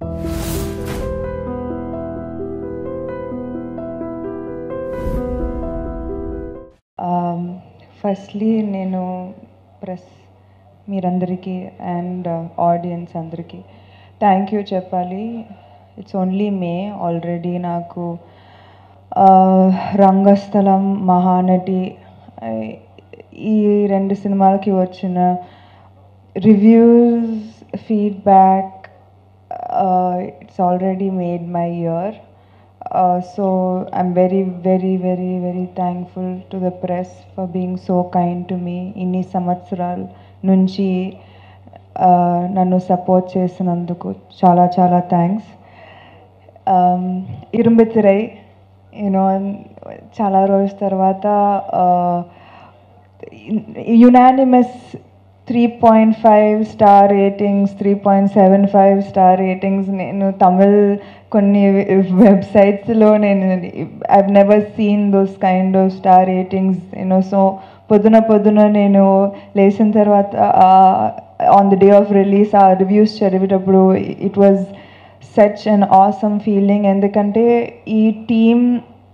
Firstly నేను press మీరందరికీ and audience అందరికీ థ్యాంక్ యూ చెప్పాలి ఇట్స్ ఓన్లీ మే ఆల్రెడీ నాకు ఆ, రంగస్థలం మహానటి ఆ, ఈ రెండు సినిమాలకి వచ్చిన reviews feedback it's already made my year so I'm very very very very thankful to the press for being so kind to me ఇన్ని సంవత్సరాల నుంచి uh, నన్ను సపోర్ట్ చేసినందుకు చాలా చాలా థ్యాంక్స్ ఇరుంబెత్తిరై యూనో చాలా రోజుల తర్వాత unanimous three point five star ratings three point seven five star ratings నేను తమిళ్ కొన్ని వెబ్సైట్స్లో నేను I never seen those kind of star ratings you know so పొద్దున పొద్దున నేను లేచిన తర్వాత on the day of release ఆ రివ్యూస్ చదివేటప్పుడు it was such an awesome feeling ఎందుకంటే ఈ team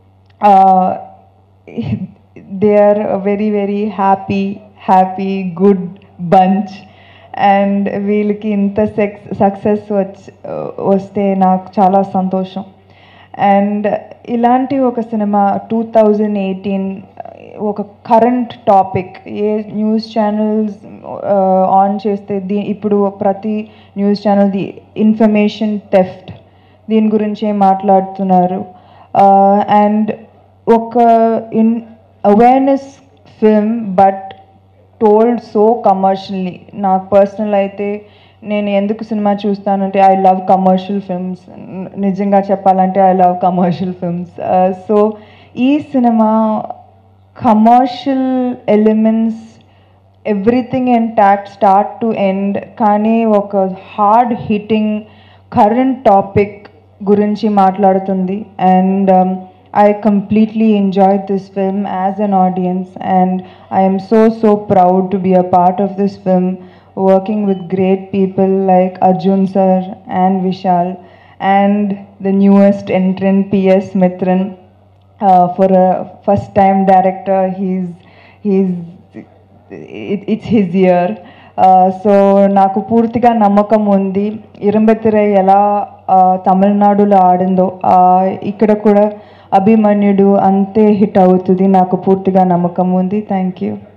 they are very very happy happy good bunch and వీళ్ళకి ఇంత సెక్స్ సక్సెస్ వచ్చి వస్తే నాకు చాలా సంతోషం అండ్ ఇలాంటి ఒక సినిమా టూ థౌజండ్ ఎయిటీన్ ఒక కరెంట్ టాపిక్ ఏ న్యూస్ ఛానల్స్ ఆన్ చేస్తే దీ ఇప్పుడు ప్రతి news channel the information theft దీని గురించే మాట్లాడుతున్నారు అండ్ ఒక an awareness film but told so commercially నాకు పర్సనల్ అయితే నేను ఎందుకు సినిమా చూస్తానంటే ఐ లవ్ కమర్షియల్ ఫిల్మ్స్ నిజంగా చెప్పాలంటే I love commercial films so ఈ సినిమా commercial elements everything intact start to end కానీ ఒక హార్డ్ హిట్టింగ్ కరెంట్ టాపిక్ గురించి మాట్లాడుతుంది and I completely enjoyed this film as an audience, and I am so so proud to be a part of this film, working with great people like Arjun sir and Vishal, and the newest entrant P.S. Mitran. Uh, for a first time director, he's he's it, it's his year. So నాకు పూర్తిగా నమ్మకం ఉంది ఇరంబెత్తిరై ఎలా ఆ, తమిళనాడులో ఆడిందో ఆ, ఇక్కడ కూడా అభిమన్యుడు అంతే హిట్ అవుతుంది నాకు పూర్తిగా నమ్మకం ఉంది థ్యాంక్ యూ